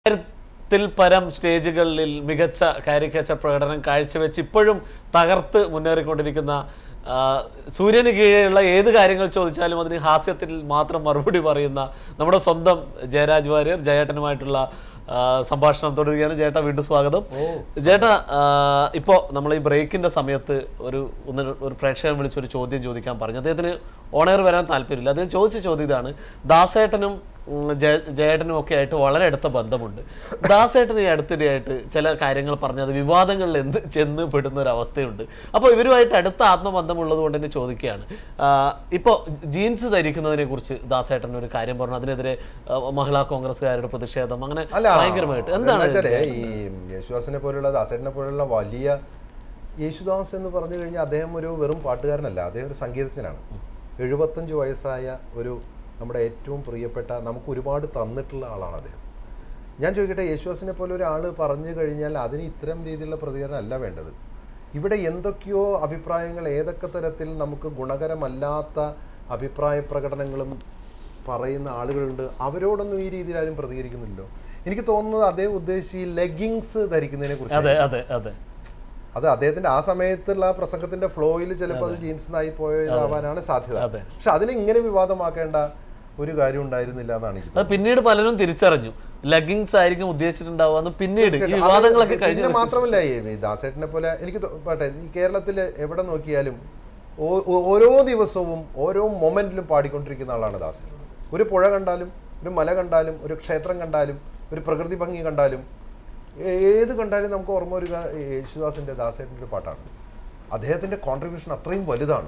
ത്തിൽ പരം സ്റ്റേജുകളിൽ മികച്ച കാരിക്കേച്ചർ പ്രകടനം കാഴ്ചവെച്ച് ഇപ്പോഴും തകർത്ത് മുന്നേറിക്കൊണ്ടിരിക്കുന്ന ആ, സൂര്യന് കീഴെയുള്ള ഏത് കാര്യങ്ങൾ ചോദിച്ചാലും അതിന് ഹാസ്യത്തിൽ മാത്രം മറുപടി പറയുന്ന നമ്മുടെ സ്വന്തം ജയരാജ് വാര്യർ ജയേട്ടനുമായിട്ടുള്ള ആ, സംഭാഷണം തുടരുകയാണ് ചേട്ടാ വീണ്ടും സ്വാഗതം ചേട്ടാ ഇപ്പോൾ നമ്മൾ ഈ ബ്രേക്കിന്റെ സമയത്ത് ഒരു ഒന്ന് ഒരു പ്രേക്ഷകൻ വിളിച്ചൊരു ചോദ്യം ചോദിക്കാൻ പറഞ്ഞു അദ്ദേഹത്തിന് ഓണയർ വരാൻ താല്പര്യമില്ല അദ്ദേഹം ചോദിച്ച ചോദ്യം ഇതാണ് ദാസേട്ടനും ഉം, ജയ- ജയേട്ടനും ഒക്കെ ആയിട്ട് വളരെ അടുത്ത ബന്ധമുണ്ട് ദാസേട്ടൻ ഈ അടുത്തിടെയായിട്ട് ചില കാര്യങ്ങൾ പറഞ്ഞത് വിവാദങ്ങളിൽ എന്ത് ചെന്ന് പെടുന്ന ഒരു അവസ്ഥയുണ്ട് അപ്പോൾ ഇവരുമായിട്ട് അടുത്ത ആത്മബന്ധമുള്ളത് കൊണ്ട് തന്നെ ചോദിക്കുകയാണ് ഇപ്പോൾ ജീൻസ് ധരിക്കുന്നതിനെ കുറിച്ച് ദാസേട്ടൻ ഒരു കാര്യം പറഞ്ഞു അതിനെതിരെ ആ, മഹിളാ കോൺഗ്രസ്സുകാരുടെ പ്രതിഷേധം അങ്ങനെ അല്ല ഭയങ്കരമായിട്ട് എന്താണ് എന്താ വെച്ചാലേ ഈ യേശുദാസിനെ പോലുള്ള ദാസേട്ടനെ പോലുള്ള വലിയ യേശുദാസ് എന്ന് പറഞ്ഞു കഴിഞ്ഞാൽ അദ്ദേഹം ഒരു വെറും പാട്ടുകാരനല്ല അദ്ദേഹം ഒരു സംഗീതജ്ഞനാണ് എഴുപത്തഞ്ച് വയസ്സായ ഒരു നമ്മുടെ ഏറ്റവും പ്രിയപ്പെട്ട നമുക്ക് ഒരുപാട് തന്നിട്ടുള്ള ആളാണ് അദ്ദേഹം ഞാൻ ചോദിക്കട്ടെ യേശുദാസിനെ പോലെ ഒരാൾ പറഞ്ഞു കഴിഞ്ഞാൽ അതിന് ഇത്തരം രീതിയിലുള്ള പ്രതികരണം അല്ല വേണ്ടത് ഇവിടെ എന്തൊക്കെയോ അഭിപ്രായങ്ങൾ ഏതൊക്കെ തരത്തിൽ നമുക്ക് ഗുണകരമല്ലാത്ത അഭിപ്രായ പ്രകടനങ്ങളും പറയുന്ന ആളുകളുണ്ട് അവരോടൊന്നും ഈ രീതിയിൽ ആരും പ്രതികരിക്കുന്നില്ലല്ലോ എനിക്ക് തോന്നുന്നത് അദ്ദേഹം ഉദ്ദേശിച്ച് ഈ ലെഗിങ്സ് ധരിക്കുന്നതിനെ കുറിച്ച് അതെ അതെ അതെ അത് അദ്ദേഹത്തിന്റെ ആ സമയത്തുള്ള ആ പ്രസംഗത്തിന്റെ ഫ്ലോയിൽ ചിലപ്പോൾ അത് ജീൻസിനായി പോയതാവാനാണ് സാധ്യത അതെ. പക്ഷെ അതിനെ ഇങ്ങനെ വിവാദമാക്കേണ്ട ഒരു കാര്യം ഉണ്ടായിരുന്നില്ല എന്നാണ് എനിക്ക് അത് പിന്നീട് പലരും തിരിച്ചറിഞ്ഞു ലെഗിങ്സ് ആയിരിക്കും ഉദ്ദേശിച്ചിട്ടുണ്ടാവുക പിന്നീട് ഈ വിവാദങ്ങളൊക്കെ അത് കഴിഞ്ഞു പിന്നെ മാത്രമല്ല ഈ ഈ ദാസേട്ടനെ പോലെ എനിക്ക് തോ- പറയട്ടെ ഈ കേരളത്തിൽ എവിടെ നോക്കിയാലും ഓ- ഓ- ഓരോ ദിവസവും ഓരോ മൊമെന്റിലും പാടിക്കൊണ്ടിരിക്കുന്ന ആളാണ് ദാസൻ ഒരു പുഴ കണ്ടാലും ഒരു മല കണ്ടാലും ഒരു ക്ഷേത്രം കണ്ടാലും ഒരു പ്രകൃതി ഭംഗി കണ്ടാലും ഏ- ഏത് കണ്ടാലും നമുക്ക് ഓർമ്മ വരിക ഈ യേശുദാസിന്റെ ദാസേട്ടൻ്റെ ഒരു പാട്ടാണ് അദ്ദേഹത്തിന്റെ കോൺട്രിബ്യൂഷൻ അത്രയും വലുതാണ്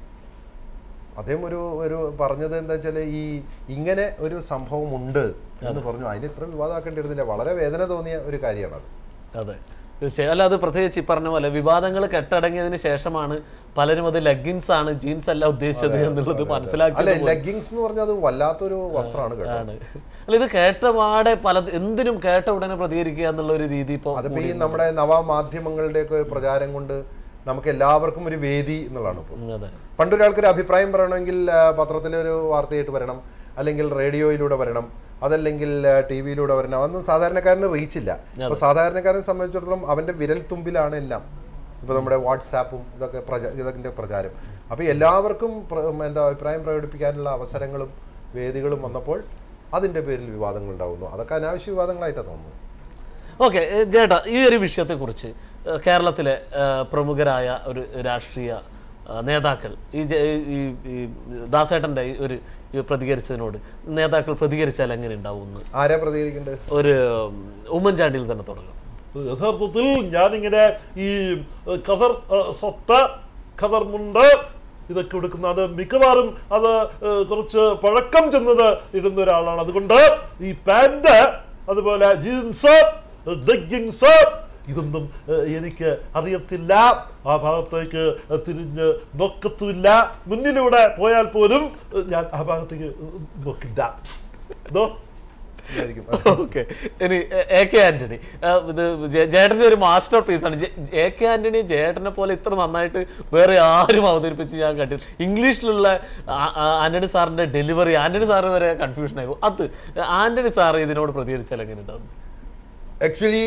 അദ്ദേഹം ഒരു ഒരു പറഞ്ഞത് എന്താ വെച്ചാൽ ഈ ഇങ്ങനെ ഒരു സംഭവം ഉണ്ട് എന്ന് പറഞ്ഞു അതിന് ഇത്ര വിവാദമാക്കേണ്ടിയിരുന്നില്ല വളരെ വേദന തോന്നിയ ഒരു കാര്യമാണ് അത് അതെ തീർച്ചയായും അല്ല അത് പ്രത്യേകിച്ച് ഈ പറഞ്ഞ പോലെ വിവാദങ്ങൾ കെട്ടടങ്ങിയതിന് ശേഷമാണ് പലരും അത് ലെഗിൻസ് ആണ് ജീൻസ് അല്ല ഉദ്ദേശിച്ചത് എന്നുള്ളത് അല്ല മനസ്സിലാക്കിയത് ലെഗിങ്സ് എന്ന് പറഞ്ഞാൽ അത് വല്ലാത്തൊരു വസ്ത്രമാണ് കേട്ടോ ആണ് അല്ല ഇത് കേട്ടപാടെ പല എന്തിനും കേട്ട ഉടനെ പ്രതികരിക്കുക എന്നുള്ള ഒരു രീതി ഇപ്പോൾ അതിപ്പോ ഈ നമ്മുടെ നവമാധ്യമങ്ങളുടെയൊക്കെ പ്രചാരം കൊണ്ട് നമുക്ക് എല്ലാവർക്കും ഒരു വേദി എന്നുള്ളതാണ് ഇപ്പോൾ അതെ പണ്ടൊരാൾക്കൊരു അഭിപ്രായം പറയണമെങ്കിൽ ആ, പത്രത്തിലെ ഒരു വാർത്തയായിട്ട് വരണം അല്ലെങ്കിൽ റേഡിയോയിലൂടെ വരണം അതല്ലെങ്കിൽ ടി വിയിലൂടെ വരണം അതൊന്നും സാധാരണക്കാരന് റീച്ച് ഇല്ല അപ്പൊ സാധാരണക്കാരനെ സംബന്ധിച്ചിടത്തോളം അവന്റെ വിരൽ തുമ്പിലാണ് എല്ലാം ഇപ്പൊ നമ്മുടെ വാട്സാപ്പും ഇതൊക്കെ പ്രച ഇതൊക്കെ പ്രചാരം അപ്പൊ എല്ലാവർക്കും പ്ര- എന്താ അഭിപ്രായം പ്രകടിപ്പിക്കാനുള്ള അവസരങ്ങളും വേദികളും വന്നപ്പോൾ അതിന്റെ പേരിൽ വിവാദങ്ങൾ ഉണ്ടാകുന്നു അതൊക്കെ അനാവശ്യ വിവാദങ്ങളായിട്ടാണ് തോന്നുന്നു ഓക്കെ ചേട്ടാ ഈ ഒരു വിഷയത്തെക്കുറിച്ച് ഏഹ്, കേരളത്തിലെ ഏഹ്, പ്രമുഖരായ ഒരു രാഷ്ട്രീയ ഏഹ്, നേതാക്കൾ ഈ ജെ- ഈ ഈ ദാസേട്ടൻ്റെ ഈ ഒരു ഈ പ്രതികരിച്ചതിനോട് നേതാക്കൾ പ്രതികരിച്ചാൽ എങ്ങനെ ഉണ്ടാവും എന്ന് ആരാ പ്രതികരിക്കേണ്ടത് ഒരു ഉം, ഉമ്മൻചാണ്ടിയിൽ തന്നെ തുടങ്ങാം യഥാർത്ഥത്തിൽ ഞാനിങ്ങനെ ഈ ഏഹ്, ഖദർ ഏഹ്, സ്വത്ത് ഖദർ മുണ്ട് ഇതൊക്കെ എടുക്കുന്ന അത് മിക്കവാറും അത് ഏഹ്, കുറച്ച് പഴക്കം ചെന്നത് ഇടുന്ന ഒരാളാണ് അതുകൊണ്ട് ഈ പാൻറ് അതുപോലെ ജീൻസ് ജഗ്ഗിങ്സ് ഇതൊന്നും ഏഹ്, എനിക്ക് അറിയത്തില്ല ആ ഭാഗത്തേക്ക് തിരിഞ്ഞ് നോക്കത്തുമില്ല മുന്നിലൂടെ പോയാൽ പോലും ഏഹ്, ഞാൻ ആ ഭാഗത്തേക്ക് നോക്കില്ല ഇതോ ആയിരിക്കും. ഓക്കെ ഇനി എ- എ കെ ആന്റണി ആ, ഇത് ജെ- ജേട്ടന്റെ ഒരു മാസ്റ്റർ പീസ് ആണ് ജെ- എ കെ ആന്റണി ജേട്ടനെ പോലെ ഇത്ര നന്നായിട്ട് വേറെ ആരും അവതരിപ്പിച്ച് ഞാൻ കണ്ടില്ല ഇംഗ്ലീഷിലുള്ള ആ- ആ- ആന്റണി സാറിന്റെ ഡെലിവറി ആന്റണി സാറ് വരെ കൺഫ്യൂഷൻ ആയിരുന്നു അത് ആന്റണി സാർ ഇതിനോട് പ്രതികരിച്ചാൽ എങ്ങനെ ഉണ്ടാവും Actually,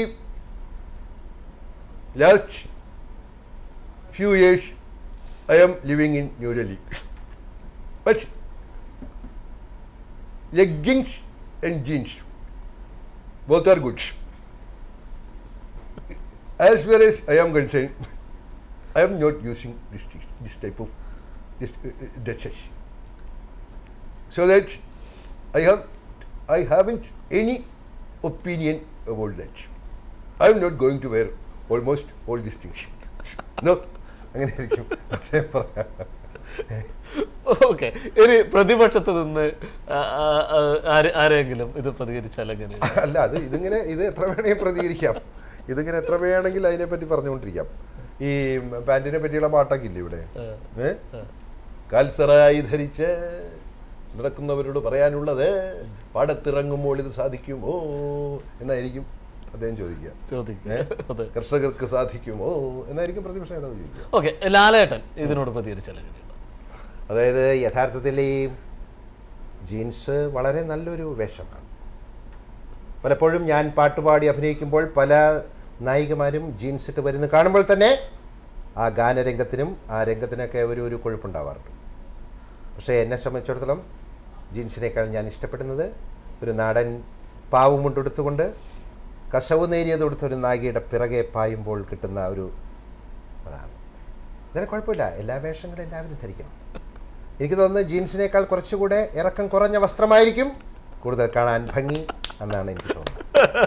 last few years I am living in New Delhi. But leggings and jeans both are good. As far as I am concerned, I am not using this this type of this uh, uh, dresses. So that I have I haven't any opinion about that. I am not going to wear almost all these things. No, അങ്ങനെ ആയിരിക്കും അദ്ദേഹം പറയാം. Okay ഇനി പ്രതിപക്ഷത്ത് നിന്ന് ആ, ആ, ആ, ആര്- ആരെങ്കിലും ഇത് പ്രതികരിച്ചാൽ എങ്ങനെയാണ് അല്ല അത് ഇതിങ്ങനെ ഇത് എത്ര വേണമെങ്കിൽ പ്രതികരിക്കാം ഇതിങ്ങനെ എത്ര വേണമെങ്കിൽ അതിനെപ്പറ്റി പറഞ്ഞുകൊണ്ടിരിക്കാം ഈ പാൻറ്റിനെ പറ്റിയുള്ള പാട്ടൊക്കെ ഇല്ലേ ഇവിടെ ഏ കാൽസറായി ധരിച്ച് നടക്കുന്നവരോട് പറയാനുള്ളത് പാടത്തിറങ്ങുമ്പോൾ ഇത് സാധിക്കുമോ എന്നായിരിക്കും അദ്ദേഹം ചോദിക്കുക ചോദിക്കുക ഏ? അതെ കർഷകർക്ക് സാധിക്കുമോ എന്നായിരിക്കും പ്രതിപക്ഷ നേതാവ് ചോദിക്കുക ഓക്കെ ലാലേട്ടൻ ഇതിനോട് പ്രതികരിച്ചാൽ എങ്ങനെയാണ് അതായത് യഥാർത്ഥത്തിൽ ഈ ജീൻസ് വളരെ നല്ലൊരു വേഷമാണ് പലപ്പോഴും ഞാൻ പാട്ടുപാടി അഭിനയിക്കുമ്പോൾ പല നായികമാരും ജീൻസ് ഇട്ട് വരുന്ന കാണുമ്പോൾ തന്നെ ആ ഗാനരംഗത്തിനും ആ രംഗത്തിനൊക്കെ ഒരു ഒരു കൊഴുപ്പുണ്ടാവാറുണ്ട് പക്ഷേ എന്നെ സംബന്ധിച്ചിടത്തോളം ജീൻസിനേക്കാൾ ഞാൻ ഇഷ്ടപ്പെടുന്നത് ഒരു നാടൻ പാവുമുണ്ടെടുത്തുകൊണ്ട് കസവ് നേരിയതെടുത്ത ഒരു നായികയുടെ പിറകെ പായുമ്പോൾ കിട്ടുന്ന ഒരു അതാണ് എന്നാലും കുഴപ്പമില്ല എല്ലാ വേഷങ്ങളും എല്ലാവരും ധരിക്കണം എനിക്ക് തോന്നുന്നത് ജീൻസിനേക്കാൾ കുറച്ചുകൂടെ ഇറക്കം കുറഞ്ഞ വസ്ത്രമായിരിക്കും കൂടുതൽ കാണാൻ ഭംഗി എന്നാണ് എനിക്ക് തോന്നുന്നത്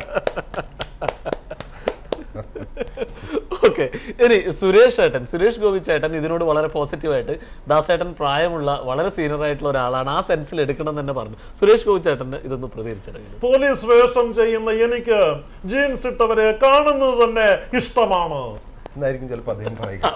ഓക്കെ ഇനി സുരേഷ് ഏട്ടൻ സുരേഷ് ഗോപി ചേട്ടൻ ഇതിനോട് വളരെ പോസിറ്റീവായിട്ട് ദാസേട്ടൻ പ്രായമുള്ള വളരെ സീനിയർ ആയിട്ടുള്ള ഒരാളാണ് ആ സെൻസിൽ എടുക്കണം എന്ന് തന്നെ പറഞ്ഞു സുരേഷ് ഗോപി ചേട്ടന് ഇതൊന്ന് പ്രതികരിച്ചിട്ടുണ്ടെങ്കിൽ പോലീസ് വേഷം ചെയ്യുന്ന എനിക്ക് ജീൻസ് ഇട്ടവരെ കാണുന്നത് തന്നെ ഇഷ്ടമാണ് എന്നായിരിക്കും ചിലപ്പോൾ അദ്ദേഹം പറയുക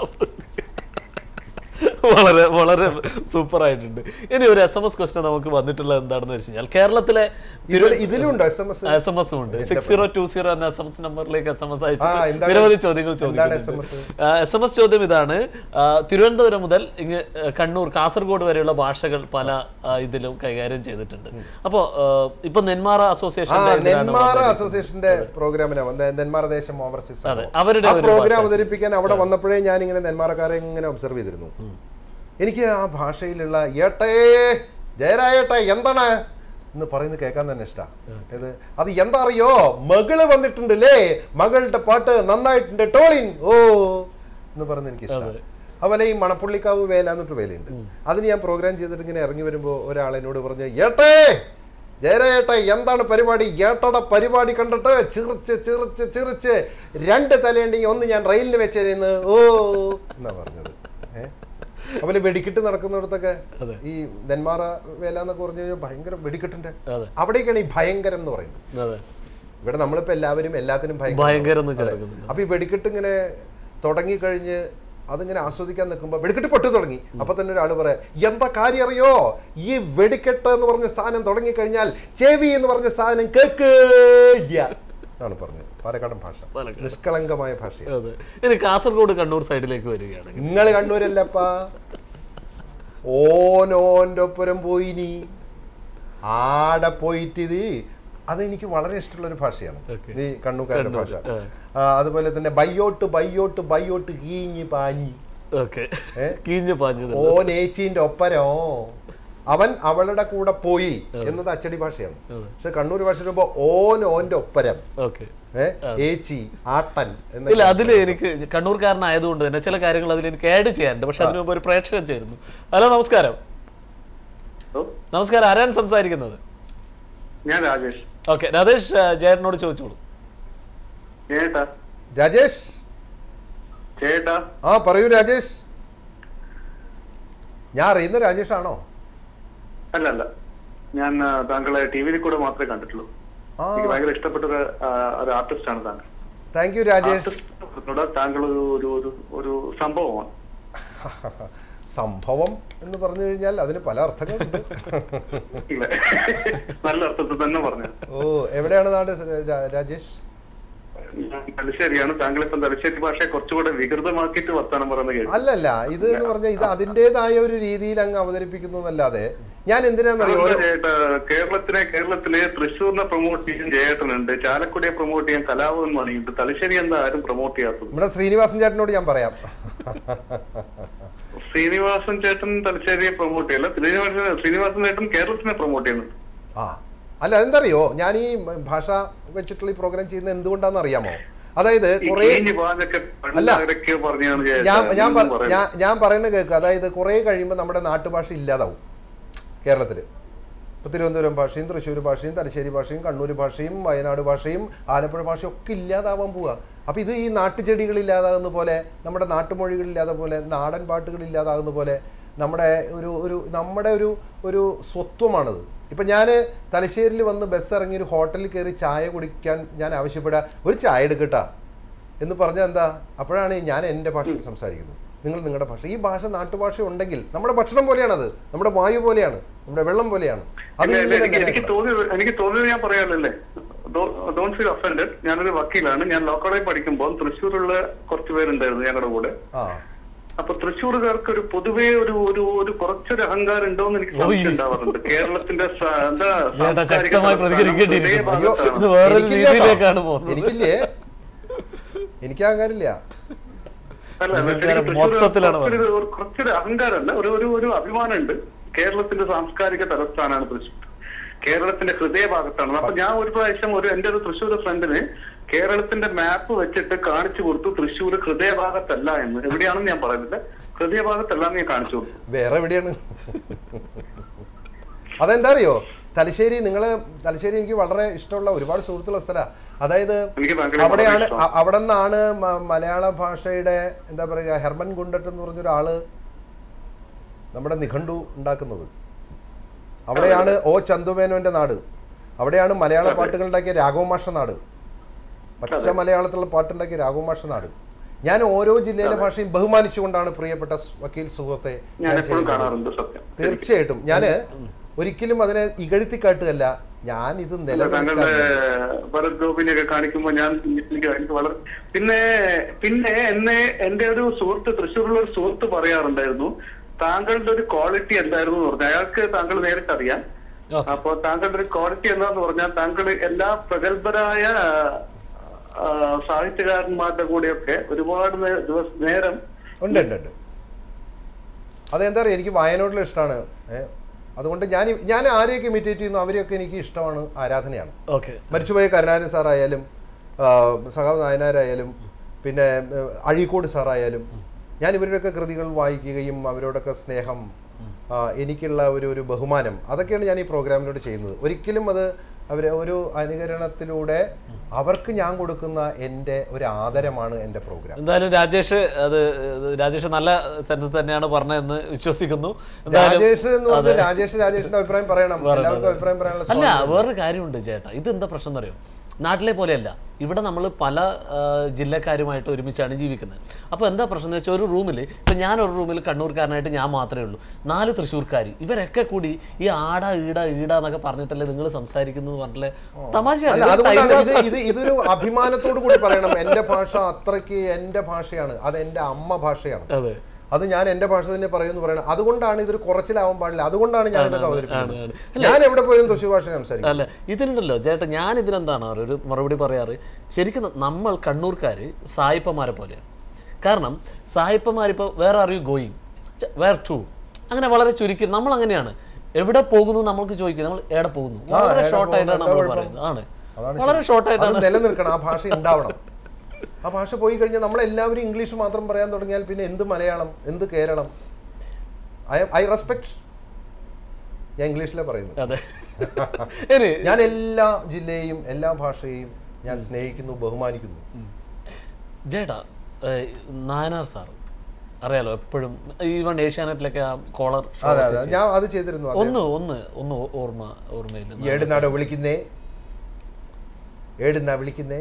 വളരെ വളരെ സൂപ്പർ ആയിട്ടുണ്ട് ഇനി ഒരു എസ് എം എസ് ക്വസ്റ്റ്യൻ നമുക്ക് വന്നിട്ടുള്ളത് എന്താണെന്ന് വെച്ച് കഴിഞ്ഞാൽ കേരളത്തിലെ ഇതിലൂടെ ഇതിലുണ്ടോ S M S S M S ഉണ്ട് സിക്സ് സീറോ ടു സീറോ എന്ന എസ് എം എസ് നമ്പറിലേക്ക് എസ് എം എസ് ആ, അയച്ചിട്ട് എന്താണ് നിരവധി ചോദ്യങ്ങൾ എന്താണ് ചോദിക്കുന്നുണ്ട് SMS? എസ് എം എസ് ചോദ്യം ഇതാണ് ആ, തിരുവനന്തപുരം മുതൽ ഇങ്ങ് ആ, കണ്ണൂർ കാസർഗോഡ് വരെയുള്ള ഭാഷകൾ പല ആ, ഇതിലും കൈകാര്യം ചെയ്തിട്ടുണ്ട് അപ്പോ ആ, ഇപ്പൊ നെന്മാറ ആ അസോസിയേഷൻ നെന്മാറ അസോസിയേഷന്റെ പ്രോഗ്രാമിനാണ് നെന്മാറ ദേശം ഓവർസീസ് അതെ, അവരുടെ ആ ഒരു പ്രോഗ്രാം ഭാഷ. അവതരിപ്പിക്കാൻ അവിടെ വന്നപ്പോഴേ ഞാൻ ഇങ്ങനെ നെന്മാറക്കാരെ ഇങ്ങനെ ഒബ്സർവ് ചെയ്തിരുന്നു എനിക്ക് ആ ഭാഷയിലുള്ള ഏട്ടേ ജയരായേട്ടേ എന്താണ് എന്ന് പറയുന്നത് കേൾക്കാൻ തന്നെ ഇഷ്ടമാണ് ഇത് അത് എന്താ അറിയോ മകള് വന്നിട്ടുണ്ടല്ലേ മകളുടെ പാട്ട് നന്നായിട്ടുണ്ട് ടോളിൻ ഓ എന്ന് പറയുന്നത് എനിക്ക് ഇഷ്ടമാണ് അതുപോലെ ഈ മണപ്പുള്ളിക്കാവ് വേല എന്നിട്ട് വേലയുണ്ട് അതിന് ഞാൻ പ്രോഗ്രാം ചെയ്തിട്ട് ഇങ്ങനെ ഇറങ്ങി വരുമ്പോൾ ഒരാൾ എന്നോട് പറഞ്ഞു ഏട്ടേ ജയരേട്ട എന്താണ് പരിപാടി ഏട്ടയുടെ പരിപാടി കണ്ടിട്ട് ചിറിച്ച് ചിറിച്ച് ചിറിച്ച് രണ്ട് തലയുണ്ടെങ്കിൽ ഒന്ന് ഞാൻ റെയിലിന് വെച്ചേരുന്ന് ഓ എന്നാ പറഞ്ഞത് ഏഹ് അതുപോലെ വെടിക്കെട്ട് നടക്കുന്നിടത്തൊക്കെ അതെ. ഈ നെന്മാറ വേല എന്നൊക്കെ പറഞ്ഞു കഴിഞ്ഞാൽ ഭയങ്കര വെടിക്കെട്ടിന്റെ അതെ അവിടേക്കാണ് ഈ ഭയങ്കരം എന്ന് പറയുന്നത് അതെ ഇവിടെ നമ്മളിപ്പോ എല്ലാവരും എല്ലാത്തിനും ഭയങ്കരം എന്ന് അതെ. ചേർക്കുന്നുണ്ട്. അപ്പൊ ഈ വെടിക്കെട്ട് ഇങ്ങനെ തുടങ്ങിക്കഴിഞ്ഞ് അതിങ്ങനെ ആസ്വദിക്കാൻ നിൽക്കുമ്പോൾ വെടിക്കെട്ട് പൊട്ടി തുടങ്ങി അപ്പൊ തന്നെ ഒരാൾ പറയാം എന്താ കാര്യം അറിയോ ഈ വെടിക്കെട്ട് എന്ന് പറഞ്ഞ സാധനം തുടങ്ങിക്കഴിഞ്ഞാൽ ചെവി എന്ന് പറഞ്ഞ സാധനം കേൾക്കില്ല എന്നാണ് പറഞ്ഞത് പാലക്കാടൻ ഭാഷ പാലക്കാട്. നിഷ്കളങ്കമായ ഭാഷയാണ് അതെ ഇനി കാസർഗോഡ് കണ്ണൂർ സൈഡിലേക്ക് വരികയാണെങ്കിൽ നിങ്ങൾ കണ്ണൂരല്ലപ്പാ ഓനോന്റെ ഒപ്പരം പോയിനി ആടെ പോയിട്ടിത് അതെനിക്ക് വളരെ ഇഷ്ടമുള്ള ഒരു ഭാഷയാണ് Okay. ഈ കണ്ണൂക്കാരുടെ കണ്ണൂർ, ഭാഷ ആ. ആ, അതുപോലെ തന്നെ ബയ്യോട്ട് ബയ്യോട്ട് ബയ്യോട്ട് കീഞ്ഞ് പാഞ്ഞി ഓക്കെ ഏ? കീഞ്ഞു പാഞ്ഞത് ഓൻ ഏച്ചീന്റെ ഒപ്പരോ അവൻ അവളുടെ കൂടെ പോയി എന്നത് അച്ചടി ഭാഷയാണ് അതെ. പക്ഷെ കണ്ണൂർ ഭാഷ വരുമ്പോ ഓൻ ഓന്റെ ഒപ്പരം ഓക്കെ ഏ ഏച്ചി ആട്ടൻ ഇല്ല എന്നൊക്കെ അതിൽ എനിക്ക് കണ്ണൂർക്കാരനായതുകൊണ്ട് തന്നെ ചില കാര്യങ്ങൾ അതിൽ എനിക്ക് ആഡ് ചെയ്യാനുണ്ട് പക്ഷെ അതിനു മുമ്പ് ഒരു പ്രേക്ഷകൻ ചേരുന്നു ഹലോ നമസ്കാരം ഹലോ നമസ്കാരം ആരാണ് സംസാരിക്കുന്നത് ഞാൻ രാജേഷ് ഓക്കെ രാധേഷ് ആ, ജയനോട് ചോദിച്ചോളൂ ചേട്ടാ രാജേഷ് ചേട്ടാ ആ പറയൂ രാജേഷ് ഞാൻ അറിയുന്ന രാജേഷ് ആണോ അല്ല അല്ല ഞാൻ ആ, താങ്കളെ ടി വിയിൽ കൂടെ മാത്രമേ കണ്ടിട്ടുള്ളൂ ആ എനിക്ക് ഭയങ്കര ഇഷ്ടപ്പെട്ട ഒരു ആ, ഒരു ആർട്ടിസ്റ്റ് ആണ് താങ്കൾ താങ്ക് യു രാജേഷ് ആർട്ടിസ്റ്റ് താങ്കൾ ഒരു ഒരു ഒരു ഒരു സംഭവമാണ് സംഭവം എന്ന് പറഞ്ഞു കഴിഞ്ഞാൽ അതിന് പല അർത്ഥങ്ങളുണ്ട് ഇല്ല നല്ല അർത്ഥത്തിൽ തന്നെ പറഞ്ഞു ഓ എവിടെയാണ് നാട് രാ- രാജേഷ് ഞാൻ തലശ്ശേരിയാണ് താങ്കൾ ഇപ്പം തലശ്ശേരി ഭാഷയെ കുറച്ചുകൂടെ വികൃതമാക്കിയിട്ട് വർത്താനം പറയുന്നത് കേട്ടു അല്ലല്ല ഇത് എന്ന് പറഞ്ഞാൽ ഇത് അതിൻ്റെതായ ഒരു രീതിയിൽ അങ്ങ് അവതരിപ്പിക്കുന്നു എന്നല്ലാതെ ഞാൻ എന്തിനാന്നറിയോ ഓരോ ചേട്ടാ കേരളത്തിലെ കേരളത്തിലെ തൃശ്ശൂരിനെ പ്രൊമോട്ട് ചെയ്യാൻ ജയേട്ടനുണ്ട് ചാലക്കുടിയെ പ്രൊമോട്ട് ചെയ്യാൻ കലാഭവൻ മണിയുണ്ട് തലശ്ശേരി എന്താ ആരും പ്രൊമോട്ട് ചെയ്യാത്തത് നമ്മുടെ ശ്രീനിവാസൻ ചേട്ടനോട് ഞാൻ പറയാം ശ്രീനിവാസൻ ചേട്ടൻ തലശ്ശേരിയെ പ്രൊമോട്ട് ചെയ്യല്ല ശ്രീനിവാസൻ ശ്രീനിവാസൻ ചേട്ടൻ കേരളത്തിനെ പ്രൊമോട്ട് ചെയ്യുന്നുണ്ട് ആ അല്ല എന്തറിയോ ഞാൻ ഈ ഭാഷ വെച്ചിട്ടുള്ള ഈ പ്രോഗ്രാം ചെയ്യുന്നത് എന്തുകൊണ്ടാണെന്ന് അറിയാമോ അതായത് ഈ കുറേ കീഞ്ഞ് പാഞ്ഞൊക്കെ അല്ല. പണ്ടാരൊക്കെ പറഞ്ഞാണ് ചേട്ടാ. ഞാൻ ഞാൻ ഒന്നും പറ- പറയണ്ട. ഞാൻ ഞാൻ പറയുന്നത് കേൾക്കുക അതായത് കുറേ കഴിയുമ്പോൾ നമ്മുടെ നാട്ടുഭാഷ ഇല്ലാതാവും കേരളത്തിൽ ഇപ്പോൾ തിരുവനന്തപുരം ഭാഷയും തൃശ്ശൂർ ഭാഷയും തലശ്ശേരി ഭാഷയും കണ്ണൂർ ഭാഷയും വയനാട് ഭാഷയും ആലപ്പുഴ ഭാഷയും ഒക്കെ ഇല്ലാതാവാൻ പോവുക അപ്പോൾ ഇത് ഈ നാട്ടുചെടികൾ ഇല്ലാതാകുന്ന പോലെ നമ്മുടെ നാട്ടുമൊഴികൾ ഇല്ലാതെ പോലെ നാടൻ പാട്ടുകൾ ഇല്ലാതാകുന്ന പോലെ നമ്മുടെ ഒരു ഒരു നമ്മുടെ ഒരു ഒരു സ്വത്വമാണത് ഇപ്പം ഞാൻ തലശ്ശേരിയിൽ വന്ന് ബസ് ഇറങ്ങി ഒരു ഹോട്ടലിൽ കയറി ചായ കുടിക്കാൻ ഞാൻ ആവശ്യപ്പെടുക ഒരു ചായ എടുക്കട്ടാ എന്ന് പറഞ്ഞാൽ എന്താ അപ്പോഴാണ് ഞാൻ എൻ്റെ ഭാഷയിൽ സംസാരിക്കുന്നത് നിങ്ങൾ നിങ്ങളുടെ ഭാഷ ഈ ഭാഷ നാട്ടുഭാഷ ഉണ്ടെങ്കിൽ നമ്മുടെ ഭക്ഷണം പോലെയാണത് നമ്മുടെ വായു പോലെയാണ് നമ്മുടെ വെള്ളം പോലെയാണ് അത് ഇല്ല, ഇല്ല, ഇങ്ങനെ എനിക്ക് എനിക്ക് നിലനിൽക്കണം. തോന്നിയത് എനിക്ക് തോന്നിയത് ഞാൻ പറയാമല്ലേ ഡോണ്ട് ഫീൽ ഒഫൻഡഡ് ഞാനൊരു വക്കീലാണ് ഞാൻ ലോ കോളേജ് പഠിക്കുമ്പോൾ തൃശ്ശൂരുള്ള കുറച്ച് പേരുണ്ടായിരുന്നു ഞങ്ങളുടെ കൂടെ ആ അപ്പൊ തൃശ്ശൂർകാർക്ക് ഒരു പൊതുവേ ഒരു ഒരു ഒരു കുറച്ചൊരു അഹങ്കാരം ഉണ്ടോന്ന് എനിക്ക് സംശയം ഉണ്ടാവാറുണ്ട് കേരളത്തിന്റെ സ- എന്താ ചേട്ടാ സാംസ്കാരിക ശക്തമായി തലസ്ഥാനം പ്രതികരിക്കേണ്ടിയിരിക്കുന്നു ഹൃദയ അയ്യോ ഭാഗത്താണ്. ഇത് വേറൊരു എനിക്കില്ല കേട്ടോ. രീതിയിലേക്കാണ് പോകുന്നത് എനിക്കില്ലേ എനിക്ക് അഹങ്കാരില്ല അല്ല, തൃശ്ശൂർക്കാരെ ശരിക്കും തൃശ്ശൂർ മൊത്തത്തിലാണ് കുറച്ചൊരു ഒരു- കുറച്ചൊരു അഹങ്കാരമല്ല ഒരു ഒരു ഒരു അഭിമാനമുണ്ട് കേരളത്തിന്റെ സാംസ്കാരിക തലസ്ഥാനാണ് തൃശ്ശൂർ കേരളത്തിന്റെ ഹൃദയഭാഗത്താണ് അപ്പൊ ഞാൻ ഒരു പ്രാവശ്യം ഒരു എന്റെ ഒരു തൃശ്ശൂർ ഫ്രണ്ടിന് കേരളത്തിന്റെ മാപ്പ് വെച്ചിട്ട് കാണിച്ചു കൊടുത്തു തൃശ്ശൂർ ഹൃദയഭാഗത്തല്ല എന്ന് എവിടെയാണെന്ന് ഞാൻ പറയുന്നില്ല ഹൃദയഭാഗത്തല്ല എന്ന് ഞാൻ കാണിച്ചു കൊടുത്തു വേറെ എവിടെയാണ് അതെന്താ അറിയോ തലശ്ശേരി നിങ്ങൾ തലശ്ശേരി എനിക്ക് വളരെ ഇഷ്ടമുള്ള ഒരുപാട് സുഹൃത്തുള്ള സ്ഥലമാണ് അതായത് എനിക്ക് ഭയങ്കര അവിടെയാണ് ഇഷ്ടമാണ്. അ- അവിടെ നിന്നാണ് മ- മലയാള ഭാഷയുടെ എന്താ പറയുക ഹെർമൻ ഗുണ്ടട്ട് എന്ന് പറഞ്ഞൊരാള് നമ്മുടെ നിഘണ്ടു ഉണ്ടാക്കുന്നത് അവിടെയാണ് ഒ ചന്തുമേനോന്റെ നാട് അവിടെയാണ് മലയാള പാട്ടുകൾ ഉണ്ടാക്കിയ രാഘവമാഷ നാട് പച്ച മലയാളത്തിലുള്ള പാട്ടുണ്ടാക്കിയ രാഘവമാഷ നാട് ഞാൻ ഓരോ ജില്ലയിലെ ഭാഷയും ബഹുമാനിച്ചുകൊണ്ടാണ് പ്രിയപ്പെട്ട സ് വക്കീൽ സുഹൃത്തെ ഞാൻ ഞാൻ എപ്പോഴും ചെയ്യുന്നത് കാണാറുണ്ട് സത്യം തീർച്ചയായിട്ടും ഞാന് ഒരിക്കലും അതിനെ ഇകഴ്ത്തി കാട്ടുകയല്ല ഞാൻ ഇത് താങ്കളുടെ നിലനിർത്താൻ ഭരത് ഗോപിനെയൊക്കെ കാണിക്കുമ്പോ ഞാൻ എനിക്ക് എനിക്ക് വളരെ പിന്നെ പിന്നെ എന്നെ എന്റെ ഒരു സുഹൃത്ത് തൃശ്ശൂരിലുള്ള ഒരു സുഹൃത്ത് പറയാറുണ്ടായിരുന്നു താങ്കളുടെ ഒരു ക്വാളിറ്റി എന്തായിരുന്നു എന്ന് പറഞ്ഞു അയാൾക്ക് താങ്കൾ നേരിട്ട് അറിയാം ഓക്കെ. അപ്പൊ താങ്കളുടെ ഒരു ക്വാളിറ്റി എന്താന്ന് പറഞ്ഞാൽ താങ്കൾ എല്ലാ പ്രഗത്ഭരായ ആ, സാഹിത്യകാരന്മാരുടെ കൂടെയൊക്കെ ഒരുപാട് നേ- ദിവസം നേരം ഉണ്ട് ഉണ്ട് ഉണ്ട് അതെന്താ പറയുക എനിക്ക് വായനയോടുള്ള ഇഷ്ടമാണ് ഏഹ് അതുകൊണ്ട് ഞാൻ ഈ- ഞാൻ ആരെയൊക്കെ ഇമിറ്റേറ്റ് ചെയ്യുന്നു അവരെയൊക്കെ എനിക്ക് ഇഷ്ടമാണ് ആരാധനയാണ് ഓക്കെ മരിച്ചുപോയ കരുണാകരൻ സാറായാലും ആ, സഖാവ് നായനാരായാലും പിന്നെ ഏഹ്, അഴീക്കോട് സാറായാലും ഞാൻ ഇവരുടെയൊക്കെ കൃതികൾ വായിക്കുകയും അവരോടൊക്കെ സ്നേഹം ആ, എനിക്കുള്ള ഒരു ഒരു ബഹുമാനം അതൊക്കെയാണ് ഞാൻ ഈ പ്രോഗ്രാമിലൂടെ ചെയ്യുന്നത് ഒരിക്കലും അത് അവരെ ഒരു അനുകരണത്തിലൂടെ അവർക്ക് ഞാൻ കൊടുക്കുന്ന എൻ്റെ ഒരു ആദരമാണ് എൻ്റെ പ്രോഗ്രാം എന്തായാലും രാജേഷ് അത് ഇത് രാജേഷ് നല്ല സെൻസ് തന്നെയാണ് പറഞ്ഞതെന്ന് വിശ്വസിക്കുന്നു എന്തായാലും രാജേഷ് എന്ന് പറഞ്ഞാൽ രാജേഷ് രാജേഷിന്റെ അഭിപ്രായം പറയണം എല്ലാവർക്കും അഭിപ്രായം പറയാനുള്ള അല്ല സ്വാതന്ത്ര്യം. വേറൊരു കാര്യമുണ്ട് ചേട്ടാ ഇത് എന്താ പ്രശ്നം എന്നറിയോ നാട്ടിലെ പോലെയല്ല ഇവിടെ നമ്മൾ പല ആ, ജില്ലക്കാരുമായിട്ട് ഒരുമിച്ചാണ് ജീവിക്കുന്നത് അപ്പോൾ എന്താ പ്രശ്നം എന്ന് വെച്ചാൽ ഒരു റൂമിൽ ഇപ്പം ഞാൻ ഒരു റൂമിൽ കണ്ണൂർക്കാരനായിട്ട് ഞാൻ മാത്രമേ ഉള്ളൂ നാല് തൃശ്ശൂർക്കാർ ഇവരൊക്കെ കൂടി ഈ ആട ഈട ഈട എന്നൊക്കെ പറഞ്ഞിട്ടല്ലേ നിങ്ങൾ സംസാരിക്കുന്നത് പറഞ്ഞില്ലേ തമാശയാണ് അല്ല ഇത് അതുകൊണ്ടാണ് time ഇത് pass ഇത് ഇതൊരു അഭിമാനത്തോടു കൂടി പറയണം എൻ്റെ ഭാഷ അത്രയ്ക്ക് എൻ്റെ ഭാഷയാണ് അത് എൻ്റെ അമ്മ ഭാഷയാണ് അതെ അത് ഞാൻ എൻ്റെ ഭാഷ തന്നെ പറയുമെന്ന് പറയണം അതുകൊണ്ടാണ് ഇതൊരു കുറച്ചിലാവാൻ പാടില്ല അതുകൊണ്ടാണ് ഞാൻ ഇതൊക്കെ ആണ്, അവതരിപ്പിക്കുന്നത് ആണ്. ഞാൻ എവിടെ പോയും തൃശ്ശൂർ ഭാഷ സംസാരിക്കും അല്ല ഇതിനുണ്ടല്ലോ ചേട്ടാ ഞാൻ ഇതിനെന്താണ് അറിയോ ഒരു മറുപടി പറയാറ് ശരിക്കും നമ്മൾ കണ്ണൂർക്കാർ സായിപ്പന്മാരെ പോലെയാണ് കാരണം സായിപ്പന്മാരിപ്പോൾ വേറെ are you going where to അങ്ങനെ വളരെ ചുരുക്കി നമ്മൾ അങ്ങനെയാണ് എവിടെ പോകുന്നു നമ്മൾക്ക് ചോദിക്കുക നമ്മൾ എവിടെ പോകുന്നു വളരെ എവിടെ ഷോർട്ട് ആയിട്ടാണ് പോകുന്നു, നമ്മൾ എന്താ പറയുന്നത് ആണ് അതാണ് വളരെ ശരി. ഷോർട്ട് അത് ആയിട്ടാണ് നിലനിൽക്കണം ആ ഭാഷ ഉണ്ടാവണം ആ ഭാഷ പോയി കഴിഞ്ഞാൽ നമ്മളെല്ലാവരും ഇംഗ്ലീഷ് മാത്രം പറയാൻ തുടങ്ങിയാൽ പിന്നെ എന്ത് മലയാളം എന്ത് കേരളം ഐ ഐ റെസ്പെക്ട് ഞാൻ ഇംഗ്ലീഷിലെ പറയുന്നത് അതെ ഇനി ഞാൻ എല്ലാ ജില്ലയെയും എല്ലാ ഭാഷയെയും ഞാൻ സ്നേഹിക്കുന്നു ബഹുമാനിക്കുന്നു ജേട്ടാ ഏഹ്, നായനാർ സാർ അറിയാലോ എപ്പോഴും ഈവൺ ഏഷ്യാനെറ്റിലൊക്കെ ആ കോളർ അതെ അതെ ഞാൻ അത് ചെയ്തിരുന്നു അതെ. ഒന്ന് ഒന്ന് ഒന്ന് ഓർമ്മ ഓർമ്മയില്ല ഏടുന്നാടോ വിളിക്കുന്നേ ഏടുന്നാ വിളിക്കുന്നേ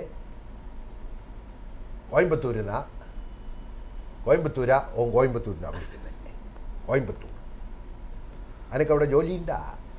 കോയമ്പത്തൂരിന്നാ കോയമ്പത്തൂരാ ഓൻ കോയമ്പത്തൂരിന്നാ വിളിക്കുന്നേ കോയമ്പത്തൂർ അനക്ക് അവിടെ ജോലിയുണ്ടാ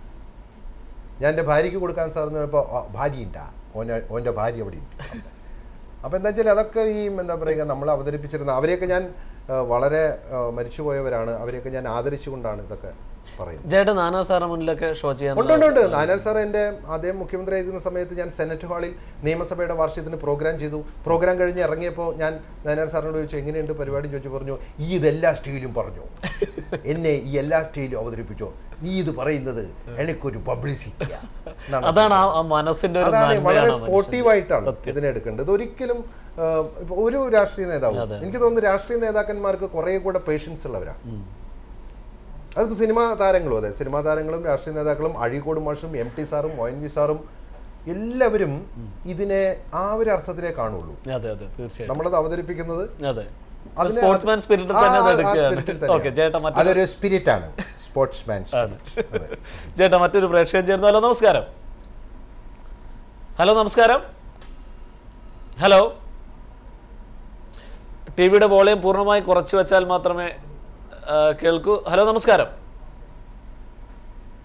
ഞാൻ എൻ്റെ ഭാര്യയ്ക്ക് കൊടുക്കാൻ സാറിന് ഇപ്പോൾ ഭാര്യയുണ്ടാ ഓൻ്റെ ഓൻ്റെ ഭാര്യ അവിടെ ഉണ്ട് അപ്പോൾ എന്താ വെച്ചാൽ അതൊക്കെ ഈ എന്താ പറയുക നമ്മൾ അവതരിപ്പിച്ചിരുന്ന അവരെയൊക്കെ ഞാൻ ആ, വളരെ ആ, മരിച്ചുപോയവരാണ് അവരെയൊക്കെ ഞാൻ ആദരിച്ചുകൊണ്ടാണ് ഇതൊക്കെ പറയുന്നത് ജേട്ടൻ നാനാർ സാറിന് മുന്നിലൊക്കെ ഷോ ചെയ്യാൻ ഉണ്ട് ഉണ്ട് ഉണ്ട് നായനാർ സാർ എൻ്റെ അദ്ദേഹം മുഖ്യമന്ത്രി ആയിരിക്കുന്ന സമയത്ത് ഞാൻ സെനറ്റ് ഹാളിൽ നിയമസഭയുടെ വാർഷികത്തിന് പ്രോഗ്രാം ചെയ്തു പ്രോഗ്രാം കഴിഞ്ഞ് ഇറങ്ങിയപ്പോൾ ഞാൻ നായനാർ സാറിനോട് ചോദിച്ചു എങ്ങനെയുണ്ട് പരിപാടി ചോദിച്ചു പറഞ്ഞു ഈ ഇതെല്ലാ സ്റ്റൈലും പറഞ്ഞു എന്നെ ഈ എല്ലാ സ്റ്റൈലും അവതരിപ്പിച്ചോ നീ ഇത് പറയുന്നത് എനിക്കൊരു പബ്ലിസിറ്റിയാണ് അതാണ് ആ- ആ മനസ്സിന്റെ ഒരു അതാണ് നന്മയാണ് വളരെ ആ മനുഷ്യന്. സ്പോർട്ടീവായിട്ടാണ് ഇതിനെ എടുക്കേണ്ടത് ഒരിക്കലും ആ, ഇപ്പൊ ഒരു രാഷ്ട്രീയ നേതാവും അതെ. എനിക്ക് തോന്നുന്നു രാഷ്ട്രീയ നേതാക്കന്മാർക്ക് കുറേ കൂടെ പേഷ്യൻസ് ഉള്ളവരാണ് അതിപ്പോൾ സിനിമാ താരങ്ങളും അതെ സിനിമാ താരങ്ങളും രാഷ്ട്രീയ നേതാക്കളും അഴീക്കോട് മാഷും എം ടി സാറും ഒ എൻ വി സാറും എല്ലാവരും ഇതിനെ ആ ഒരു അർത്ഥത്തിലേ കാണുള്ളൂ അതെ അതെ തീർച്ചയായും നമ്മളത് അവതരിപ്പിക്കുന്നത് അതെ അതിനെ സ്പോർട്സ്മാൻ അത് സ്പിരിറ്റിൽ ആ- തന്നെ അത് ആ- ആ എടുക്കുകയാണ് spirit ൽ തന്നെയാണ്. ഓക്കെ ചേട്ടാ മറ്റൊരു അതൊരു സ്പിരിറ്റ് ആണ് സ്പോർട്സ്മാൻ ആണ് ചേട്ടാ മറ്റൊരു പ്രേക്ഷകൻ ചേർന്നു ഹലോ നമസ്കാരം ഹലോ നമസ്കാരം ഹലോ ടി വിയുടെ വോളിയം പൂർണ്ണമായി കുറച്ച് വെച്ചാൽ മാത്രമേ ആ, കേൾക്കൂ ഹലോ നമസ്കാരം